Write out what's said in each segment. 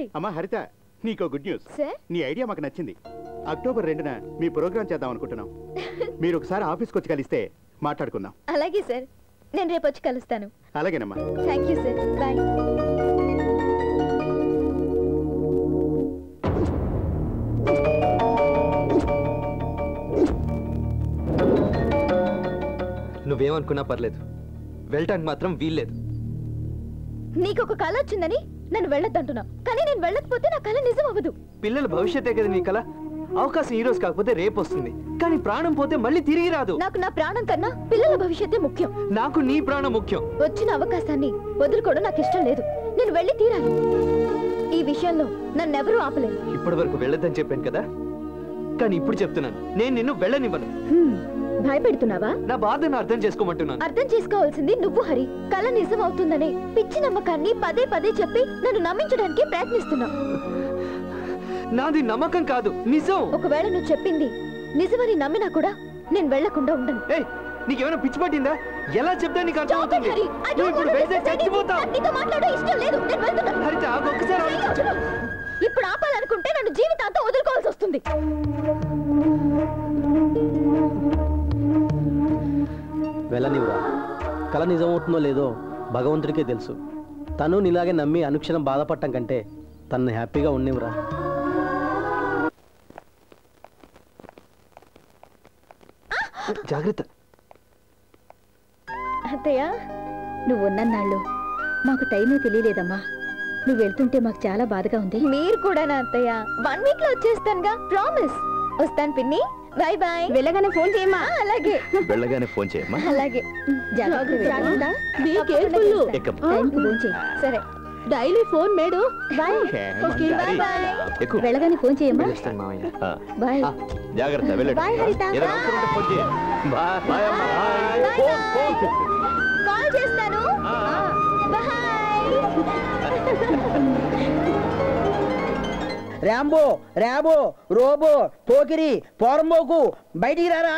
రండి అమ్మా హరిత నీకో గుడ్ న్యూస్ సార్ నీ ఐడియా మాకు నచ్చింది అక్టోబర్ రెండున మీ ప్రోగ్రామ్ చేద్దాం అనుకుంటున్నాం మీరు ఒకసారి ఆఫీస్కి వచ్చి కలిస్తే మాట్లాడుకుందాం అలాగే సార్ నేను రేపు వచ్చి కలుస్తాను అలాగేనమ్మా థ్యాంక్ యూ సార్ బాయ్ నువ్వేమనుకున్నా పర్లేదు వెళ్ళటానికి మాత్రం వీల్లేదు నీకు ఒక కళ వచ్చిందని నన్ను వెళ్ళొద్దంటున్నావు కానీ నేను వెళ్ళకపోతే నా కళ నిజం అవ్వదు పిల్లల భవిష్యత్తే కదా నీ కల అవకాశం ఈ రోజు కాకపోతే రేపు వస్తుంది కానీ ప్రాణం పోతే మళ్ళీ తిరిగి రాదు నాకు నా ప్రాణం కన్నా పిల్లల భవిష్యత్తే ముఖ్యం నాకు నీ ప్రాణం ముఖ్యం వచ్చిన అవకాశాన్ని వదులుకోవడం నాకు ఇష్టం లేదు నేను వెళ్ళి తీరాలి ఈ విషయంలో నన్నెవరూ ఆపలేరు ఇప్పటి వరకు వెళ్ళొద్దని చెప్పాను కదా కానీ ఇప్పుడు చెప్తున్నాను నేను నిన్ను వెళ్ళనివ్వను హ్మ్, భయపెడుతున్నావా నా బాధను అర్థం చేసుకోమంటున్నాను అర్థం చేసుకోవాల్సింది నువ్వు హరి కళ నిజం అవుతుందనే పిచ్చి నమ్మకాన్ని పదే పదే చెప్పి నన్ను నమ్మించడానికి ప్రయత్నిస్తున్నావు నాది నమ్మకం కాదు నిజం ఒకవేళ నువ్వు చెప్పింది నిజమని నమ్మినా కూడా నేను వెళ్లకుండా ఉండను ఏయ్ నీకేమైనా పిచ్చి పట్టిందా ఎలా చెప్తా నీకు అర్థం Stop it, అవుతుంది హరి. I నువ్వు don't ఇప్పుడు want to వెళ్తే listen to anything. చచ్చిపోతావు నాకు నీతో మాట్లాడడం ఇష్టం లేదు నేను వెళ్తున్నా హరిత ఆగు, ఒక్కసారి ఆగు. అయ్యో, అసలు ఇప్పుడు ఆపాలనుకుంటే నన్ను జీవితాంతం వదులుకోవాల్సి వస్తుంది వెళ్ళనివ్వరా కళ నిజమవుతుందో లేదో భగవంతుడికే తెలుసు తను నీలాగే నమ్మి అనుక్షణం బాధపడటం కంటే తనని హ్యాపీగా ఉన్నివ్వరా జాగ్రత్త అత్తయ్య నువ్వు ఉన్నన్నాళ్ళు మాకు టైమే తెలియలేదమ్మా నువ్వు వెళ్తుంటే మాకు చాలా బాధగా ఉంది మీరు కూడా నా అత్తయ్య వన్ వీక్ లో వచ్చేస్తానుగా ప్రామిస్ వస్తాను పిన్ని బాయ్ బాయ్ వెళ్ళగానే ఫోన్ చేయమా అలాగే వెళ్ళగానే ఫోన్ చేయమ్మా అలాగే జాగ్రత్త Be careful. ఎక్కమ్మా. టైంకి ఫోన్ చేయి సరే డైలీ ఫోన్ మేడు బాయ్ ఓకే, బాయ్ బాయ్ ఎక్కువ వెళ్ళగానే ఫోన్ చేయమ్మా వెళ్ళొస్తాను మావయ్య ఆ, బాయ్ ఆ, జాగ్రత్త వెళ్ళండి బాయ్ హరిత. ఏదైనా అవసరం ఉంటే ఫోన్ చేయి బాయ్ బాయ్ అమ్మా బాయ్ బాయ్ బాయ్ కాల్ చేస్తాను బాయ్ ర్యాంబో ర్యాబో రోబో పోకిరి పోరంబోకు బయటికి రారా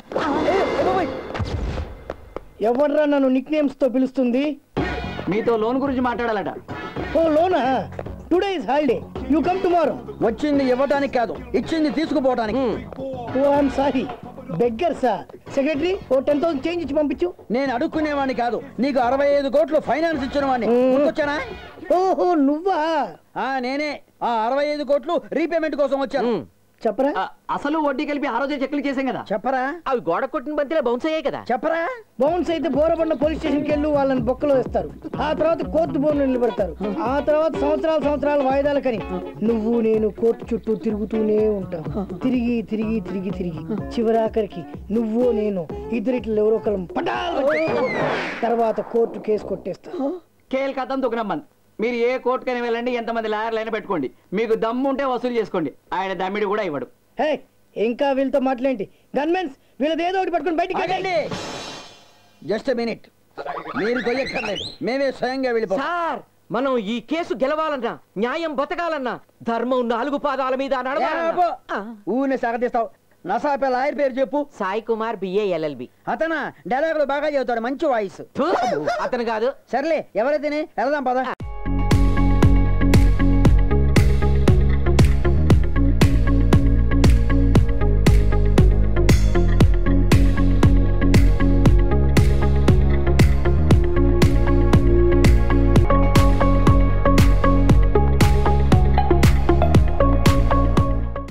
ఎవర్రా నన్ను నిక్ నేమ్స్ తో పిలుస్తుంది మీతో లోన్ గురించి మాట్లాడాలట ఓ లోనా today is holiday you come tomorrow వచ్చింది ఇవ్వటానికి కాదు ఇచ్చింది తీసుకుపోవటానికి ఓ I'm sorry beggar sir secretary ఓ టెన్ థౌసండ్ చేంజ్ ఇచ్చి పంపించు నేను అడుక్కునేవాడిని కాదు నీకు అరవై ఐదు కోట్లు ఫైనాన్స్ ఇచ్చిన వాడిని మ్మ్. గుర్తొచ్చానా ఓహో నువ్వా ఆ నేనే ఆ అరవై ఐదు కోట్లు రీపేమెంట్ కోసం వచ్చాను చెప్పరా అసలు వడ్డీ కలిపి ఆ రోజే చెక్లు చేసాం కదా చెప్పరా అవి గోడ కొట్టిన బంతిలో బౌన్స్ అయ్యాయి కదా చెప్పరా బౌన్స్ అయితే బోరబండ పోలీస్ స్టేషన్కి వెళ్ళి వాళ్ళని బొక్కలో వేస్తారు ఆ తర్వాత కోర్టు బోర్డు నిలబెడతారు ఆ తర్వాత సంవత్సరాలు సంవత్సరాలు వాయిదాలు కని నువ్వు నేను కోర్టు చుట్టూ తిరుగుతూనే ఉంటాం తిరిగి తిరిగి తిరిగి తిరిగి చివరాఖరికి నువ్వు నేను ఇద్దరిట్లో ఎవరో ఒకరు పటాలు కొట్టేస్తాం. తర్వాత కోర్టు కేసు కొట్టేస్తా కేల్ కథం దుకునమ్మన్ మీరు ఏ కోర్టుకైనా వెళ్ళండి ఎంతమంది లాయర్లైనా పెట్టుకోండి మీకు దమ్ము ఉంటే వసూలు చేసుకోండి ఆయన దమ్మిడి కూడా ఇవ్వడు హే ఇంకా వీళ్ళతో మాట్లాడి గన్మెన్స్ వీళ్ళది ఏదో ఒకటి పట్టుకుని బయటికి వెళ్ళండి జస్ట్ మినిట్ మీరు కొయ్యక్కర్లేదు మేమే స్వయంగా వెళ్ళిపోతాం సార్ మనం ఈ కేసు గెలవాలన్నా న్యాయం బతకాలన్నా ధర్మం నాలుగు పాదాల మీద నడవాలన్నా ఆ. ఊరిని సాగతీస్తావు నసాపే లాయర్ పేరు చెప్పు సాయి కుమార్ బిఏ ఎల్ఎల్బి అతనా డైలాగులు బాగా చెబుతాడు మంచి వాయిస్ అతను కాదు సర్లే ఎవరైతేనే వెళదాం పద